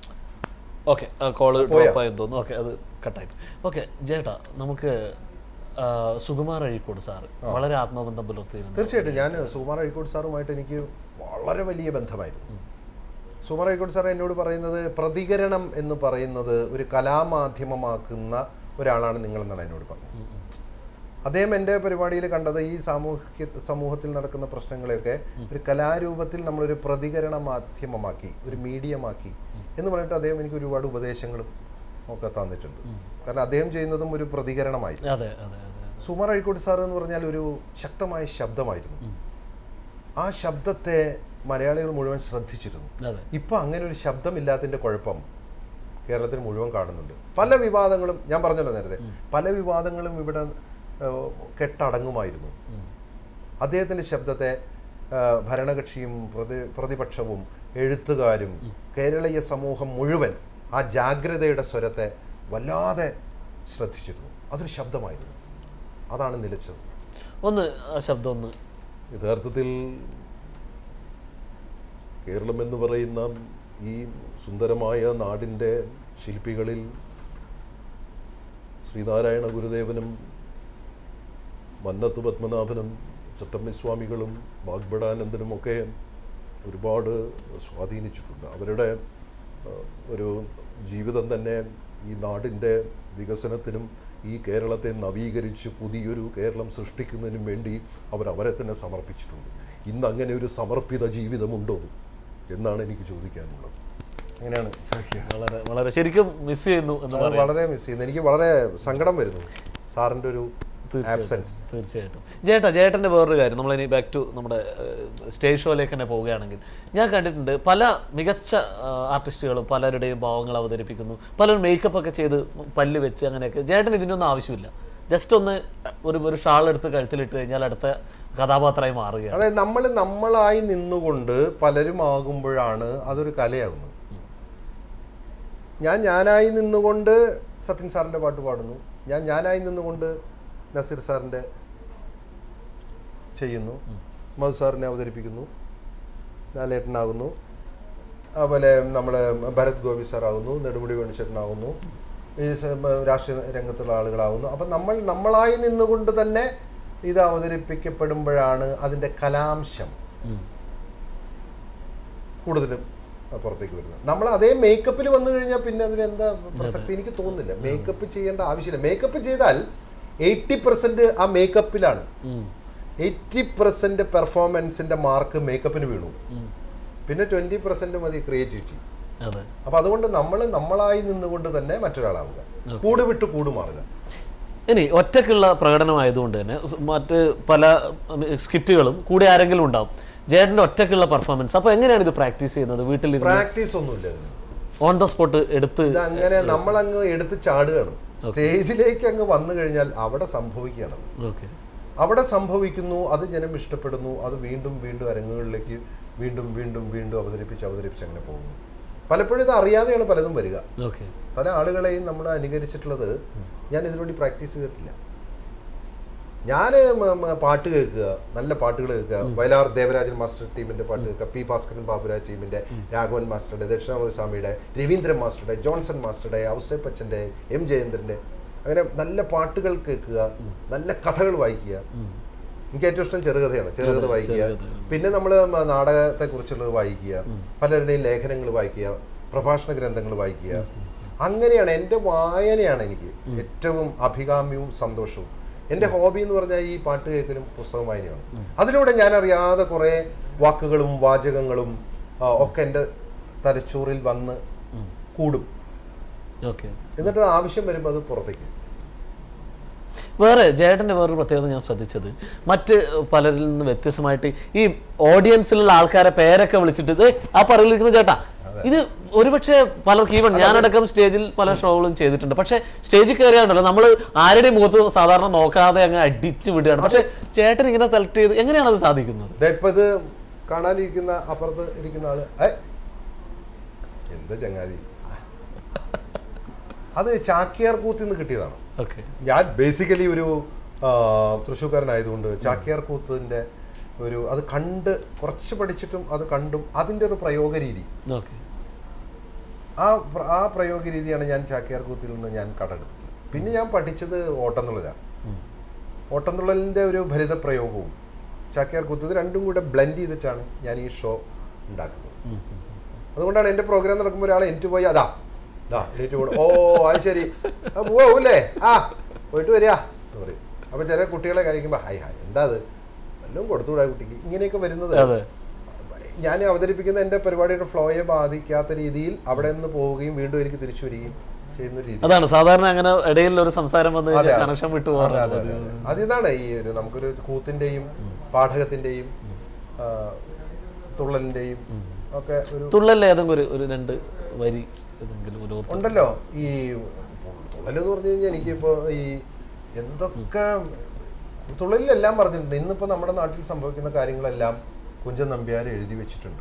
ഓക്കെ കോള് പോയോ? ഡ്രോപ്പ് ആയെന്ന് തോന്നുന്നു ഓക്കെ അത് കട്ടായി ഓക്കെ ചേട്ടാ നമുക്ക് ആ, സുകുമാർ അഴീക്കോട് സാറ് വളരെ ആത്മബന്ധം പുലർത്തിയിരുന്നു തീർച്ചയായിട്ടും ഞാൻ സുകുമാർ അഴീക്കോട് സാറുമായിട്ട് എനിക്ക് വളരെ വലിയ ബന്ധമായിരുന്നു സുകുമാർ അഴീക്കോട് സാർ എന്നോട് പറയുന്നത് പ്രതികരണം എന്ന് പറയുന്നത് ഒരു കലാമാധ്യമമാക്കുന്ന ഒരാളാണ് നിങ്ങളെന്നാണ് എന്നോട് പറഞ്ഞത് അദ്ദേഹം എൻ്റെ പരിപാടിയിൽ കണ്ടത് ഈ സാമൂഹ്യ സമൂഹത്തിൽ നടക്കുന്ന പ്രശ്നങ്ങളെയൊക്കെ ഒരു കലാരൂപത്തിൽ നമ്മളൊരു പ്രതികരണ മാധ്യമമാക്കി ഒരു മീഡിയമാക്കി എന്ന് പറഞ്ഞിട്ട് അദ്ദേഹം എനിക്ക് ഒരുപാട് ഉപദേശങ്ങളും ഒക്കെ തന്നിട്ടുണ്ട് കാരണം അദ്ദേഹം ചെയ്യുന്നതും ഒരു പ്രതികരണമായിരുന്നു അതെ അതെ അതെ സുമാർ അഴിക്കോട് സാർ എന്ന് പറഞ്ഞാൽ ഒരു ശക്തമായ ശബ്ദമായിരുന്നു ആ ശബ്ദത്തെ മലയാളികൾ മുഴുവൻ ശ്രദ്ധിച്ചിരുന്നു അതെ ഇപ്പൊ അങ്ങനെ ഒരു ശബ്ദമില്ലാത്തതിന്റെ കുഴപ്പം കേരളത്തിൽ മുഴുവൻ കാണുന്നുണ്ട് പല വിവാദങ്ങളും ഞാൻ പറഞ്ഞല്ലോ നേരത്തെ പല വിവാദങ്ങളും ഇവിടെ ഏഹ്, കെട്ടടങ്ങുമായിരുന്നു അദ്ദേഹത്തിന്റെ ശബ്ദത്തെ ഏഹ്, ഭരണകക്ഷിയും പ്രതി പ്രതിപക്ഷവും എഴുത്തുകാരും കേരളീയ സമൂഹം മുഴുവൻ ആ ജാഗ്രതയുടെ സ്വരത്തെ വല്ലാതെ ശ്രദ്ധിച്ചിരുന്നു അതൊരു ശബ്ദമായിരുന്നു അതാണ് നിലച്ചത് ഒന്ന് ആ ശബ്ദം ഒന്ന് യഥാർത്ഥത്തിൽ കേരളം എന്ന് പറയുന്ന ഈ സുന്ദരമായ നാടിൻ്റെ ശില്പികളിൽ ശ്രീനാരായണ ഗുരുദേവനും മന്നത്ത് പത്മനാഭനും ചട്ടമ്പിസ്വാമികളും വാഗ്ബടാനന്ദനും ഒക്കെ ഒരുപാട് സ്വാധീനിച്ചിട്ടുണ്ട് അവരുടെ ആ, ഒരു ജീവിതം തന്നെ ഈ നാടിൻ്റെ വികസനത്തിനും ഈ കേരളത്തെ നവീകരിച്ച് പുതിയൊരു കേരളം സൃഷ്ടിക്കുന്നതിനും വേണ്ടി അവർ അവരെ തന്നെ സമർപ്പിച്ചിട്ടുണ്ട് ഇന്ന് അങ്ങനെ ഒരു സമർപ്പിത ജീവിതമുണ്ടോ എന്നാണ് എനിക്ക് ചോദിക്കാനുള്ളത് അങ്ങനെയാണ് ചോദിക്കുക വളരെ വളരെ ശരിക്കും മിസ് ചെയ്യുന്നു എന്ന് അത് പറയാം വളരെ മിസ് ചെയ്യുന്നു എനിക്ക് വളരെ സങ്കടം വരുന്നു സാറിൻ്റെ ഒരു ആബ്സെൻസ് തീർച്ചയായിട്ടും ജേട്ടാ ജേട്ടൻ്റെ വേറൊരു കാര്യം നമ്മളിനി ബാക്ക് ടു നമ്മുടെ സ്റ്റേജ് ഷോയിലേക്ക് തന്നെ പോവുകയാണെങ്കിൽ ഞാൻ കണ്ടിട്ടുണ്ട് പല മികച്ച ആർട്ടിസ്റ്റുകളും പലരുടെയും ഭാവങ്ങൾ അവതരിപ്പിക്കുന്നു പലരും മേക്കപ്പ് ഒക്കെ ചെയ്ത് പല്ല് വെച്ച് അങ്ങനെയൊക്കെ ജേട്ടൻ ഇതിനൊന്നും ആവശ്യമില്ല ജസ്റ്റ് ഒന്ന് ഒരു ഒരു ഷാൾ എടുത്ത് കഴുത്തിലിട്ട് കഴിഞ്ഞാൽ അടുത്ത കഥാപാത്രമായി മാറുകയാണ് അതായത് നമ്മൾ നമ്മളായി നിന്നുകൊണ്ട് പലരും ആകുമ്പോഴാണ് അതൊരു കലയാകുന്നത് ഞാൻ ഞാനായി നിന്നുകൊണ്ട് സത്യൻ സാറിൻ്റെ പാട്ട് പാടുന്നു ഞാൻ ഞാനായി നിന്നുകൊണ്ട് നസീർ സാറിൻ്റെ ചെയ്യുന്നു മധു സാറിനെ അവതരിപ്പിക്കുന്നു ലാലേട്ടനാകുന്നു അതുപോലെ നമ്മൾ ഭരത് ഗോപി സാറാകുന്നു നെടുമുടി വേണുചേട്ടനാകുന്നു ഈ സ- മ- രാഷ്ട്രീയ രംഗത്തുള്ള ആളുകളാകുന്നു അപ്പം നമ്മൾ നമ്മളായി നിന്നുകൊണ്ട് തന്നെ ഇത് അവതരിപ്പിക്കപ്പെടുമ്പോഴാണ് അതിൻ്റെ കലാംശം ഉം. കൂടുതലും പുറത്തേക്ക് വരുന്നത് നമ്മൾ അതേ മേക്കപ്പിൽ വന്നു കഴിഞ്ഞാൽ പിന്നെ അതിന് എന്താ പ്രസക്തി എനിക്ക് തോന്നുന്നില്ല മേക്കപ്പ് ചെയ്യേണ്ട ആവശ്യമില്ല മേക്കപ്പ് ചെയ്താൽ എയ്റ്റി പെർസെന്റ് ആ മേക്കപ്പിലാണ് ഉം. എയ്റ്റി പെർസെന്റ് പെർഫോമൻസിന്റെ മാർക്ക് മേക്കപ്പിന് വീണു ഉം. പിന്നെ ട്വന്റി പെർസെന്റ് മതി ക്രിയേറ്റിവിറ്റി അതെ അപ്പൊ അതുകൊണ്ട് നമ്മൾ നമ്മളായി നിന്നുകൊണ്ട് തന്നെ മറ്റൊരാളാവുക കൂട് വിട്ട് കൂട് മാറുക ഇനി ഒറ്റക്കുള്ള പ്രകടനമായതുകൊണ്ട് തന്നെ മറ്റ് പല സ്കിറ്റുകളും കൂടെ ആരെങ്കിലും ഉണ്ടാവും ജേട്ടൻ്റെ ഒറ്റക്കുള്ള പെർഫോമൻസ് അപ്പോൾ എങ്ങനെയാണ് ഇത് പ്രാക്ടീസ് ചെയ്യുന്നത് വീട്ടിലിരുന്ന് പ്രാക്ടീസ് ഒന്നുമില്ല ഇതിന്. ഓൺ ദ സ്പോട്ട് എടുത്ത് ഇത് അങ്ങനെ നമ്മളങ്ങ് എടുത്ത് ചാടുകയാണ് സ്റ്റേജിലേക്ക് അങ്ങ് വന്നു കഴിഞ്ഞാൽ അവിടെ സംഭവിക്കുകയാണ് ഓക്കെ അവിടെ സംഭവിക്കുന്നു അത് ജനം ഇഷ്ടപ്പെടുന്നു അത് വീണ്ടും വീണ്ടും അരങ്ങുകളിലേക്ക് വീണ്ടും വീണ്ടും വീണ്ടും അവതരിപ്പിച്ച് അവതരിപ്പിച്ച് അങ്ങനെ പോകുന്നു പലപ്പോഴും ഇത് അറിയാതെയാണ് പലതും വരിക ഓക്കെ പല ആളുകളെയും നമ്മൾ അനുകരിച്ചിട്ടുള്ളത് ഞാൻ ഇതിനുവേണ്ടി പ്രാക്ടീസ് ചെയ്തിട്ടില്ല ഞാൻ പാട്ട് കേൾക്കുക നല്ല പാട്ടുകൾ കേൾക്കുക വയലാർ ദേവരാജൻ മാസ്റ്റർ ടീമിന്റെ പാട്ട് കേൾക്കുക പി ഭാസ്കരൻ ബാബുരാജ് ടീമിന്റെ രാഘവൻ മാസ്റ്ററുടെ ദക്ഷിണാമൂർത്തി സ്വാമിയുടെ രവീന്ദ്രൻ മാസ്റ്ററുടെ ജോൺസൺ മാസ്റ്ററുടെ ഔസേപ്പച്ചന്റെ എം ജയേന്ദ്രന്റെ അങ്ങനെ നല്ല പാട്ടുകൾ കേൾക്കുക നല്ല കഥകൾ വായിക്കുക എനിക്ക് ഏറ്റവും ഇഷ്ടം ചെറുകഥയാണ് ചെറുകഥ വായിക്കുക പിന്നെ നമ്മൾ നാടകത്തെ കുറിച്ചുള്ളത് വായിക്കുക പലരുടെയും ലേഖനങ്ങൾ വായിക്കുക പ്രഭാഷണ ഗ്രന്ഥങ്ങൾ വായിക്കുക അങ്ങനെയാണ് എൻ്റെ വായനയാണ് എനിക്ക് ഏറ്റവും അഭികാമ്യവും സന്തോഷവും എൻ്റെ ഹോബി എന്ന് പറഞ്ഞാൽ ഈ പാട്ട് കേൾക്കലും പുസ്തകം വായനയാണ് അതിലൂടെ ഞാൻ അറിയാതെ കുറേ വാക്കുകളും വാചകങ്ങളും ആ, ഒക്കെ എൻ്റെ തലച്ചോറിൽ വന്ന് കൂടും ഓക്കെ എന്നിട്ട് ആവശ്യം വരുമ്പോൾ അത് പുറത്തേക്ക് വരും. വേറെ ജേട്ടൻ്റെ വേറൊരു പ്രത്യേകത ഞാൻ ശ്രദ്ധിച്ചത് മറ്റ് പലരിൽ നിന്ന് വ്യത്യസ്തമായിട്ട് ഈ ഓഡിയൻസിലുള്ള ആൾക്കാരെ പേരൊക്കെ വിളിച്ചിട്ട് "ദേ, ആ പറയിലിരിക്കുന്ന ചേട്ടാ ഇത് ഒരുപക്ഷെ പലർക്കും ഈവൻ ഞാനടക്കം സ്റ്റേജിൽ പല ഷോകളും ചെയ്തിട്ടുണ്ട് പക്ഷെ സ്റ്റേജിൽ കയറിയാണല്ലോ നമ്മൾ ആരുടെയും മുഖത്ത് സാധാരണ നോക്കാതെ അങ്ങ് അടിച്ചു വിടുകയാണ് പക്ഷെ ചേട്ടൻ ഇങ്ങനെ സെലക്ട് ചെയ്ത് എങ്ങനെയാണ് അത് സാധിക്കുന്നത് ദേ ഇപ്പൊ ഇത് കാണാനിരിക്കുന്ന അപ്പുറത്ത് ഇരിക്കുന്ന ആള് ഏ എന്താ ചങ്ങാതി അത് ചാക്യാർ കൂത്തിൽ നിന്ന് കിട്ടിയതാണ് ഓക്കെ ഞാൻ ബേസിക്കലി ഒരു ആ, തൃശ്ശൂർക്കാരനായതുകൊണ്ട് ചാക്യാർ കൂത്തിന്റെ ഒരു അത് കണ്ട് കുറച്ച് പഠിച്ചിട്ടും അത് കണ്ടും അതിൻ്റെ ഒരു പ്രയോഗ രീതി ഓക്കെ ആ പ്ര- ആ പ്രയോഗ രീതിയാണ് ഞാൻ ചാക്യാർ കൂത്തിൽ നിന്ന് ഞാൻ കടമെടുത്തത് പിന്നെ ഞാൻ പഠിച്ചത് ഓട്ടം എന്നുള്ളതാണ് ഓട്ടംതുള്ളലിൻ്റെ ഒരു ഭരിത പ്രയോഗവും ചാക്യാർ കൂത്ത് ഇത് രണ്ടും കൂടെ ബ്ലെൻഡ് ചെയ്തിട്ടാണ് ഞാൻ ഈ ഷോ ഉണ്ടാക്കുന്നത് അതുകൊണ്ടാണ് എൻ്റെ പ്രോഗ്രാം നടക്കുമ്പോൾ ഒരാൾ എനിക്ക് പോയി അതാ ദാ എണീറ്റ് പോകണം ഓ അത് ശരി ആ പോവൂലേ ആ പോയിട്ട് വരിക എന്ന് പറയും അപ്പോൾ ചില കുട്ടികളെ കഴിക്കുമ്പോൾ ഹായ് ഹായ് എന്താ അത് വല്ലതും കൊടുത്തുകൂടാ കുട്ടിക്ക് ഇങ്ങനെയൊക്കെ വരുന്നത് അതെ ഞാൻ അവതരിപ്പിക്കുന്ന എൻ്റെ പരിപാടിയുടെ ഫ്ലോയെ ബാധിക്കാത്ത രീതിയിൽ അവിടെ നിന്ന് പോവുകയും വീണ്ടും എനിക്ക് തിരിച്ചു വരികയും ചെയ്യുന്ന ഒരു രീതി അതാണ് സാധാരണ അങ്ങനെ ഇടയിൽ ഒരു സംസാരം വന്ന് അതെ, അതെ. കണക്ഷൻ വിട്ടു അതെ, പോകാറുണ്ട് അതെ, അതെ, അതെ. അതിതാണ് ഈ ഒരു നമുക്കൊരു കൂത്തിന്റെയും പാഠകത്തിന്റെയും ആ, തുള്ളലിന്റെയും ഒക്കെ ഒരു തുള്ളലിൽ ഏതെങ്കിലും ഒരു ഒരു രണ്ട് വരി ഏതെങ്കിലും ഒരു ഓർത്ത് ഉണ്ടല്ലോ ഈ തുള്ളലെന്ന് പറഞ്ഞു കഴിഞ്ഞാൽ എനിക്കിപ്പോ ഈ എന്തൊക്കെ തുള്ളലിലെല്ലാം പറഞ്ഞിട്ടുണ്ട് ഇന്നിപ്പോ നമ്മുടെ നാട്ടിൽ സംഭവിക്കുന്ന കാര്യങ്ങളെല്ലാം കുഞ്ചൻ നമ്പ്യാർ എഴുതി വെച്ചിട്ടുണ്ട്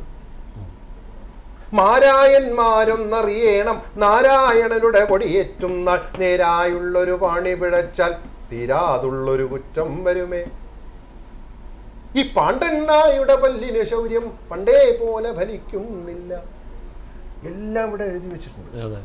മാരായന്മാരൊന്നറിയണം നാരായണനുടെ കൊടിയേറ്റും നാൾ നേരായുള്ളൊരു പാണി പിഴച്ചാൽ തീരാതുള്ളൊരു കുറ്റം വരുമേ ഈ പാണ്ഡന്നായുടെ പല്ലിന് ശൗര്യം പണ്ടേ പോലെ ഫലിക്കുന്നില്ല എല്ലാം ഇവിടെ എഴുതി വെച്ചിട്ടുണ്ട് അതെ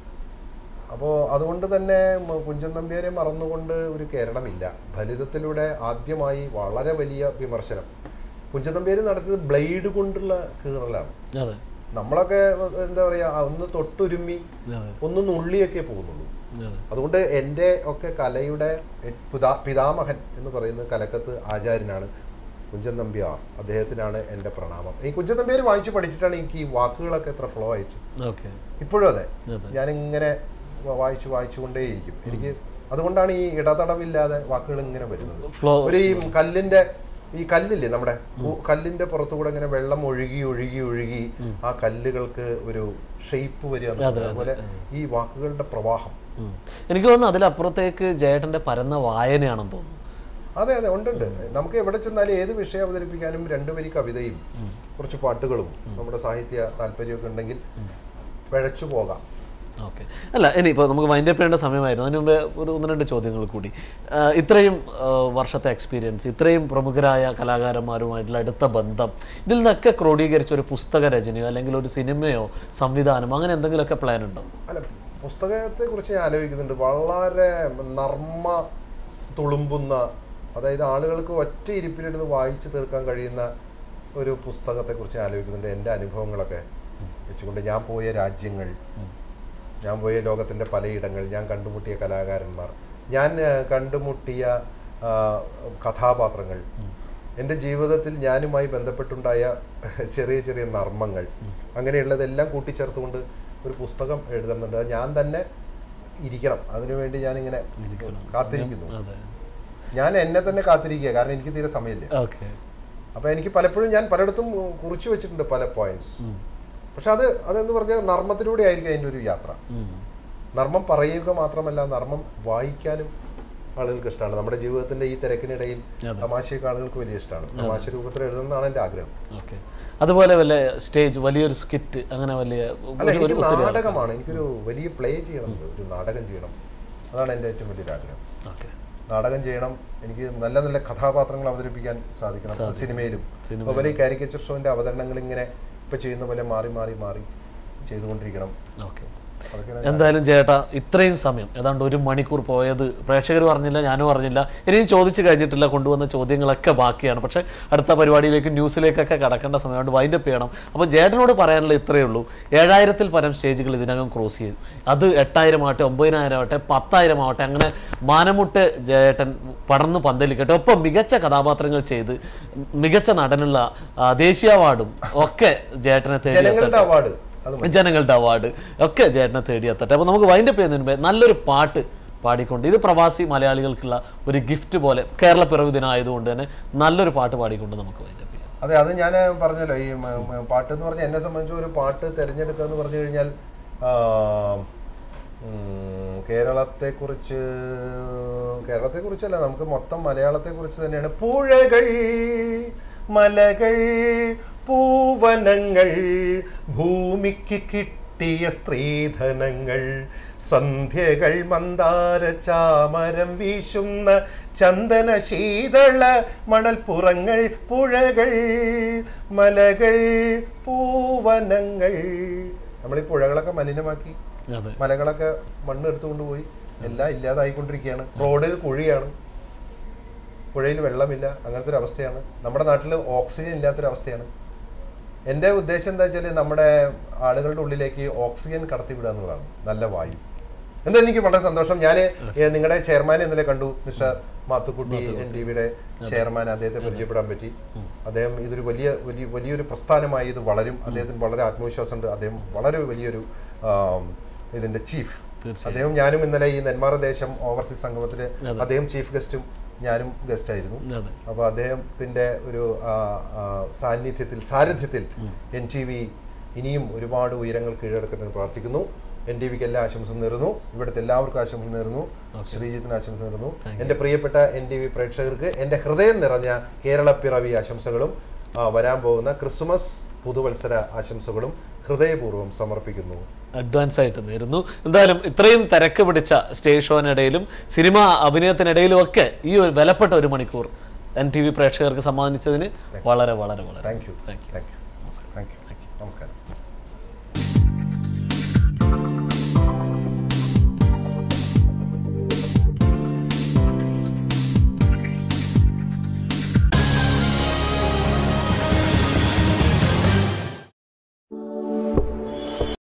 അപ്പോൾ അതുകൊണ്ട് തന്നെ മ- കുഞ്ചൻ നമ്പ്യാരെ മറന്നുകൊണ്ട് ഒരു കേരളമില്ല ഫലിതത്തിലൂടെ ആദ്യമായി വളരെ വലിയ വിമർശനം കുഞ്ചൻ നമ്പ്യാർ നടത്തിയത് ബ്ലേഡ് കൊണ്ടുള്ള കീറലാണ് അതെ നമ്മളൊക്കെ എന്താ പറയുക ഒന്ന് തൊട്ടുരുമ്മി അതെ ഒന്ന് നുള്ളിയൊക്കെ പോകുന്നുള്ളൂ അതെ അതുകൊണ്ട് എൻ്റെ ഒക്കെ കലയുടെ എ- പിതാ പിതാമഹൻ എന്ന് പറയുന്നത് കലക്കത്ത് ആചാര്യനാണ് കുഞ്ചൻ നമ്പ്യാർ അദ്ദേഹത്തിനാണ് എൻ്റെ പ്രണാമം ഈ കുഞ്ചൻ നമ്പ്യാർ വായിച്ച് പഠിച്ചിട്ടാണ് എനിക്ക് ഈ വാക്കുകളൊക്കെ എത്ര ഫ്ലോ ആയിട്ട് ഓക്കെ ഇപ്പോഴും അതെ അതെ. ഞാനിങ്ങനെ വ- വായിച്ച് വായിച്ചുകൊണ്ടേയിരിക്കും എനിക്ക് അതുകൊണ്ടാണ് ഈ ഇടതടവില്ലാതെ വാക്കുകൾ ഇങ്ങനെ വരുന്നത് ഫ്ലോ ഒരു ഈ കല്ലിന്റെ ഈ കല്ലില്ലേ നമ്മുടെ കു- കല്ലിന്റെ പുറത്തുകൂടെ ഇങ്ങനെ വെള്ളം ഒഴുകി ഒഴുകി ഒഴുകി ആ കല്ലുകൾക്ക് ഒരു ഷേപ്പ് വരിക അതെ, അതെ, അതുപോലെ ഈ വാക്കുകളുടെ പ്രവാഹം ഉം. എനിക്ക് തോന്നുന്നു അതിലപ്പുറത്തേക്ക് ജയേട്ടന്റെ പരന്ന വായനയാണെന്ന് തോന്നുന്നു അതെ അതെ ഉണ്ട് ഉണ്ട് നമുക്ക് എവിടെ ചെന്നാലും ഏത് വിഷയം അവതരിപ്പിക്കാനും രണ്ട് വരി കവിതയും കുറച്ച് പാട്ടുകളും നമ്മുടെ സാഹിത്യ താല്പര്യമൊക്കെ ഉണ്ടെങ്കിൽ പിഴച്ചു പോകാം ഓക്കെ അല്ല ഇനി ഇപ്പോൾ നമുക്ക് വൈൻഡ് അപ്പ് ചെയ്യേണ്ട സമയമായിരുന്നു അതിന് മുമ്പേ ഒരു ഒന്ന് രണ്ട് ചോദ്യങ്ങൾ കൂടി ആ, ഇത്രയും ആ, വർഷത്തെ എക്സ്പീരിയൻസ് ഇത്രയും പ്രമുഖരായ കലാകാരന്മാരുമായിട്ടുള്ള അടുത്ത ബന്ധം ഇതിൽ നിന്നൊക്കെ ക്രോഡീകരിച്ച ഒരു പുസ്തക രചനയോ അല്ലെങ്കിൽ ഒരു സിനിമയോ സംവിധാനമോ അങ്ങനെ എന്തെങ്കിലുമൊക്കെ പ്ലാൻ ഉണ്ടോ അല്ല പുസ്തകത്തെ കുറിച്ച് ഞാൻ ആലോചിക്കുന്നുണ്ട് വളരെ നർമ്മ തുളുമ്പുന്ന അതായത് ആളുകൾക്ക് ഒറ്റ ഇരിപ്പിലിരുന്ന് വായിച്ചു തീർക്കാൻ കഴിയുന്ന ഒരു പുസ്തകത്തെ കുറിച്ച് ആലോചിക്കുന്നുണ്ട് എൻ്റെ അനുഭവങ്ങളൊക്കെ വെച്ചുകൊണ്ട് ഞാൻ പോയ രാജ്യങ്ങൾ ഞാൻ പോയ ലോകത്തിൻ്റെ പലയിടങ്ങൾ ഞാൻ കണ്ടുമുട്ടിയ കലാകാരന്മാർ ഞാൻ ആ, കണ്ടുമുട്ടിയ ആ, കഥാപാത്രങ്ങൾ എൻ്റെ ജീവിതത്തിൽ ഞാനുമായി ബന്ധപ്പെട്ടുണ്ടായ ചെറിയ ചെറിയ നർമ്മങ്ങൾ അങ്ങനെയുള്ളതെല്ലാം കൂട്ടിച്ചേർത്തുകൊണ്ട് ഒരു പുസ്തകം എഴുതുന്നുണ്ട് അത് ഞാൻ തന്നെ ഇരിക്കണം അതിനുവേണ്ടി ഞാനിങ്ങനെ കാത്തിരിക്കുന്നു അതെ ഞാൻ എന്നെ തന്നെ കാത്തിരിക്കുക കാരണം എനിക്ക് തീരെ സമയമില്ല ഓക്കെ അപ്പോൾ എനിക്ക് പലപ്പോഴും ഞാൻ പലയിടത്തും കുറിച്ചു വെച്ചിട്ടുണ്ട് പല പോയിന്റ്സ് പക്ഷെ അത് അതെന്ന് പറഞ്ഞാൽ നർമ്മത്തിലൂടെ ആയിരിക്കും അതിൻ്റെ ഒരു യാത്ര നർമ്മം പറയുക മാത്രമല്ല നർമ്മം വായിക്കാനും ആളുകൾക്ക് ഇഷ്ടമാണ് നമ്മുടെ ജീവിതത്തിന്റെ ഈ തിരക്കിനിടയിൽ അതെ. തമാശയൊക്കെ ആളുകൾക്ക് വലിയ ഇഷ്ടമാണ് തമാശ രൂപത്തിൽ എഴുതുന്നതാണ് എൻ്റെ ആഗ്രഹം ഓക്കെ അതുപോലെ വല്ല സ്റ്റേജ് വലിയൊരു സ്കിറ്റ് അങ്ങനെ വലിയ അല്ല ഒരു- ഒരു എനിക്ക് ഒത്തിരി നാടകമാണ് എനിക്കൊരു വലിയ പ്ലേ ചെയ്യണം ഒരു നാടകം ചെയ്യണം അതാണ് എൻ്റെ ഏറ്റവും വലിയൊരു ആഗ്രഹം ഓക്കെ നാടകം ചെയ്യണം എനിക്ക് നല്ല നല്ല കഥാപാത്രങ്ങൾ അവതരിപ്പിക്കാൻ സാധിക്കണം സിനിമയിലും സിനിമയിലും. അതുപോലെ ഈ കാരിക്കേച്ചർ ഷോന്റെ അവതരണങ്ങൾ ഇങ്ങനെ ഇപ്പൊ ചെയ്യുന്ന പോലെ മാറി മാറി മാറി ചെയ്തുകൊണ്ടിരിക്കണം ഓക്കെ അതൊക്കെയാണ് എന്തായാലും ചേട്ടാ ഇത്രയും സമയം ഏതാണ്ട് ഒരു മണിക്കൂർ പോയത് പ്രേക്ഷകർ പറഞ്ഞില്ല ഞാനും പറഞ്ഞില്ല ഇനിയും ചോദിച്ചു കഴിഞ്ഞിട്ടില്ല കൊണ്ടുവന്ന ചോദ്യങ്ങളൊക്കെ ബാക്കിയാണ് പക്ഷേ അടുത്ത പരിപാടിയിലേക്ക് ന്യൂസിലേക്കൊക്കെ കടക്കേണ്ട സമയമുണ്ട് വൈൻഡപ്പ് ചെയ്യണം അപ്പോൾ ചേട്ടനോട് പറയാനുള്ള ഇത്രയേ ഉള്ളൂ ഏഴായിരത്തിൽ പരം സ്റ്റേജുകൾ ഇതിനകം ക്രോസ് ചെയ്തു അത് എട്ടായിരം ആവട്ടെ ഒമ്പതിനായിരം ആവട്ടെ പത്തായിരം ആവട്ടെ അങ്ങനെ മാനമുട്ട് ജയേട്ടൻ പടർന്നു പന്തലിക്കട്ടെ ഒപ്പം മികച്ച കഥാപാത്രങ്ങൾ ചെയ്ത് മികച്ച നടനുള്ള ആ, ദേശീയ അവാർഡും ഒക്കെ ജയേട്ടനെ തേടി ജനങ്ങളുടെ അവാർഡ് അത് മതി. ജനങ്ങളുടെ അവാർഡ് ഒക്കെ ചേട്ടനെ തേടിയെത്തട്ടെ അപ്പോൾ നമുക്ക് വൈൻഡപ്പ് ചെയ്യുന്നതിന് മുമ്പേ നല്ലൊരു പാട്ട് പാടിക്കൊണ്ട് ഇത് പ്രവാസി മലയാളികൾക്കുള്ള ഒരു ഗിഫ്റ്റ് പോലെ കേരള പിറവി ദിനമായതുകൊണ്ട് തന്നെ നല്ലൊരു പാട്ട് പാടിക്കൊണ്ട് നമുക്ക് വൈൻഡപ്പ് ചെയ്യാം അതെ അത് ഞാൻ പറഞ്ഞല്ലോ ഈ മ- മ- പാട്ട് എന്ന് പറഞ്ഞാൽ എന്നെ സംബന്ധിച്ച് ഒരു പാട്ട് തിരഞ്ഞെടുക്കുക എന്ന് പറഞ്ഞു കഴിഞ്ഞാൽ ആ, ഉം, കേരളത്തെക്കുറിച്ച് കേരളത്തെക്കുറിച്ചല്ല നമുക്ക് മൊത്തം മലയാളത്തെക്കുറിച്ച് തന്നെയാണ് പുഴകൾ മലകൾ പൂവനങ്ങൾ ഭൂമിക്ക് കിട്ടിയ സ്ത്രീധനങ്ങൾ സന്ധ്യകൾ മന്ദാര ചാമരം വീശുന്ന ചന്ദന ശീതള മണൽപ്പുറങ്ങൾ പുഴകൾ മലകൾ പൂവനങ്ങൾ നമ്മൾ ഈ പുഴകളൊക്കെ മലിനമാക്കി അതെ മലകളൊക്കെ മണ്ണ് എടുത്തുകൊണ്ട് പോയി എല്ലാം ഇല്ലാതായിക്കൊണ്ടിരിക്കുകയാണ് റോഡിൽ കുഴിയാണ് പുഴയിൽ വെള്ളമില്ല അങ്ങനത്തെ ഒരു അവസ്ഥയാണ് നമ്മുടെ നാട്ടിൽ ഓക്സിജൻ ഇല്ലാത്തൊരു അവസ്ഥയാണ് എൻ്റെ ഉദ്ദേശം എന്താ വെച്ചാൽ നമ്മുടെ ആളുകളുടെ ഉള്ളിലേക്ക് ഓക്സിജൻ കടത്തിവിടുക എന്നുള്ളതാണ് നല്ല വായു എന്തായാലും എനിക്ക് വളരെ സന്തോഷം ഞാൻ നിങ്ങളുടെ ചെയർമാനെ ഇന്നലെ കണ്ടു മിസ്റ്റർ മാത്തുക്കുട്ടി എൻ ടി വിയുടെ ചെയർമാൻ അദ്ദേഹത്തെ പരിചയപ്പെടാൻ പറ്റി അദ്ദേഹം ഇതൊരു വലിയ വലിയ വലിയൊരു പ്രസ്ഥാനമായി ഇത് വളരും അദ്ദേഹത്തിന് വളരെ ആത്മവിശ്വാസമുണ്ട് അദ്ദേഹം വളരെ വലിയൊരു ആം, ഇതിന്റെ ചീഫ് അദ്ദേഹം ഞാനും ഇന്നലെ ഈ നെന്മാറ ദേശം ഓവർസീസ് സംഗമത്തിൽ അദ്ദേഹം ചീഫ് ഗസ്റ്റും ഞാനും ഗസ്റ്റ് ആയിരുന്നു അതെ അപ്പോൾ അദ്ദേഹത്തിൻ്റെ ഒരു ആ, ആ, സാന്നിധ്യത്തിൽ സാന്നിധ്യത്തിൽ എൻ ടി വി ഇനിയും ഒരുപാട് ഉയരങ്ങൾ കീഴടക്കുന്നതിന് പ്രാർത്ഥിക്കുന്നു എൻ ടി വിക്ക് എല്ലാ ആശംസ നേരുന്നു ഇവിടുത്തെ എല്ലാവർക്കും ആശംസ നേരുന്നു ശ്രീജിത്തിന് ആശംസ നേരുന്നു എൻ്റെ പ്രിയപ്പെട്ട എൻ ടി വി പ്രേക്ഷകർക്ക് എൻ്റെ ഹൃദയം നിറഞ്ഞ കേരള പിറവി ആശംസകളും ആ, വരാൻ പോകുന്ന ക്രിസ്മസ് പുതുവത്സര ആശംസകളും ഹൃദയപൂർവ്വം സമർപ്പിക്കുന്നു അഡ്വാൻസ് ആയിട്ട് നേരുന്നു എന്തായാലും ഇത്രയും തിരക്ക് പിടിച്ച സ്റ്റേജ് ഷോനിടയിലും സിനിമ അഭിനയത്തിനിടയിലും ഒക്കെ ഈ ഒരു വിലപ്പെട്ട ഒരു മണിക്കൂർ എൻ ടി വി പ്രേക്ഷകർക്ക് സമ്മാനിച്ചതിന് വളരെ വളരെ വളരെ thank you thank you thank you thank you നമസ്കാരം